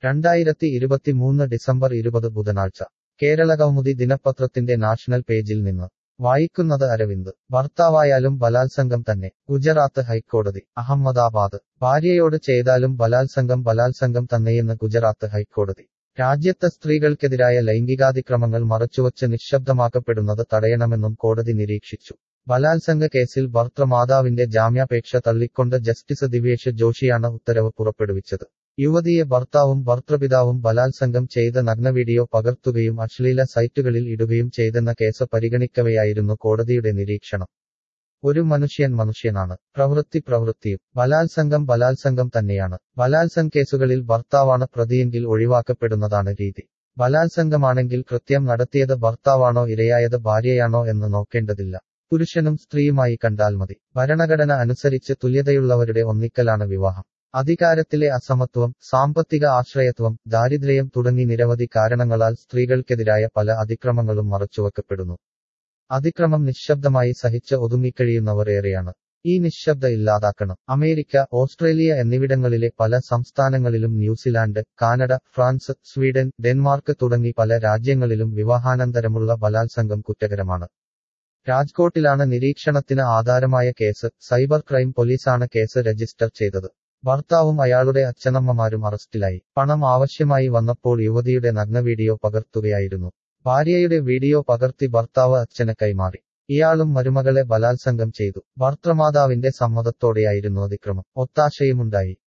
രണ്ടായിരത്തി ഇരുപത്തിമൂന്ന് ഡിസംബർ ഇരുപത് ബുധനാഴ്ച കേരളകൗമുദി ദിനപത്രത്തിന്റെ നാഷണൽ പേജിൽ നിന്ന് വായിക്കുന്നത് അരവിന്ദ് ഭർത്താവായാലും ബലാത്സംഗം തന്നെ ഗുജറാത്ത് ഹൈക്കോടതി അഹമ്മദാബാദ് ഭാര്യയോട് ചെയ്താലും ബലാത്സംഗം ബലാത്സംഗം തന്നെയെന്ന് ഗുജറാത്ത് ഹൈക്കോടതി രാജ്യത്തെ സ്ത്രീകൾക്കെതിരായ ലൈംഗികാതിക്രമങ്ങൾ മറച്ചുവച്ച് നിശബ്ദമാക്കപ്പെടുന്നത് തടയണമെന്നും കോടതി നിരീക്ഷിച്ചു ബലാത്സംഗ കേസിൽ ഭർത്തൃമാതാവിന്റെ ജാമ്യാപേക്ഷ തള്ളിക്കൊണ്ട് ജസ്റ്റിസ് ദിവേഷ് ജോഷിയാണ് ഉത്തരവ് പുറപ്പെടുവിച്ചത് യുവതിയെ ഭർത്താവും ഭർത്തൃപിതാവും ബലാത്സംഗം ചെയ്ത നഗ്നവീഡിയോ പകർത്തുകയും അശ്ലീല സൈറ്റുകളിൽ ഇടുകയും ചെയ്തെന്ന കേസ് പരിഗണിക്കവെയായിരുന്നു കോടതിയുടെ നിരീക്ഷണം ഒരു മനുഷ്യൻ മനുഷ്യനാണ് പ്രവൃത്തി പ്രവൃത്തിയും ബലാത്സംഗം ബലാത്സംഗം തന്നെയാണ് ബലാത്സംഗ കേസുകളിൽ ഭർത്താവാണ് പ്രതിയെങ്കിൽ ഒഴിവാക്കപ്പെടുന്നതാണ് രീതി ബലാത്സംഗമാണെങ്കിൽ കൃത്യം നടത്തിയത് ഭർത്താവാണോ ഇരയായത് ഭാര്യയാണോ എന്ന് നോക്കേണ്ടതില്ല പുരുഷനും സ്ത്രീയുമായി കണ്ടാൽ മതി ഭരണഘടന അനുസരിച്ച് തുല്യതയുള്ളവരുടെ ഒന്നിക്കലാണ് വിവാഹം അധികാരത്തിലെ അസമത്വം സാമ്പത്തിക ആശ്രയത്വം ദാരിദ്ര്യം തുടങ്ങി നിരവധി കാരണങ്ങളാൽ സ്ത്രീകൾക്കെതിരായ പല അതിക്രമങ്ങളും മറച്ചുവെക്കപ്പെടുന്നു അതിക്രമം നിശബ്ദമായി സഹിച്ച് ഒതുങ്ങിക്കഴിയുന്നവർ ഏറെയാണ് ഈ നിശബ്ദ ഇല്ലാതാക്കണം അമേരിക്ക ഓസ്ട്രേലിയ എന്നിവിടങ്ങളിലെ പല സംസ്ഥാനങ്ങളിലും New Zealand Canada France Sweden Denmark തുടങ്ങി പല രാജ്യങ്ങളിലും വിവാഹാനന്തരമുള്ള ബലാത്സംഗം കുറ്റകരമാണ് രാജ്കോട്ടിലാണ് നിരീക്ഷണത്തിന് ആധാരമായ കേസ് സൈബർ ക്രൈം പോലീസാണ് കേസ് രജിസ്റ്റർ ചെയ്തത് ഭർത്താവും അയാളുടെ അച്ഛനമ്മമാരും അറസ്റ്റിലായി പണം ആവശ്യമായി വന്നപ്പോൾ യുവതിയുടെ നഗ്ന വീഡിയോ പകർത്തുകയായിരുന്നു ഭാര്യയുടെ വീഡിയോ പകർത്തി ഭർത്താവ് അച്ഛന് കൈമാറി ഇയാളും മരുമകളെ ബലാത്സംഗം ചെയ്തു ഭർത്തൃമാതാവിന്റെ സമ്മതത്തോടെയായിരുന്നു അതിക്രമം ഒത്താശയുമുണ്ടായി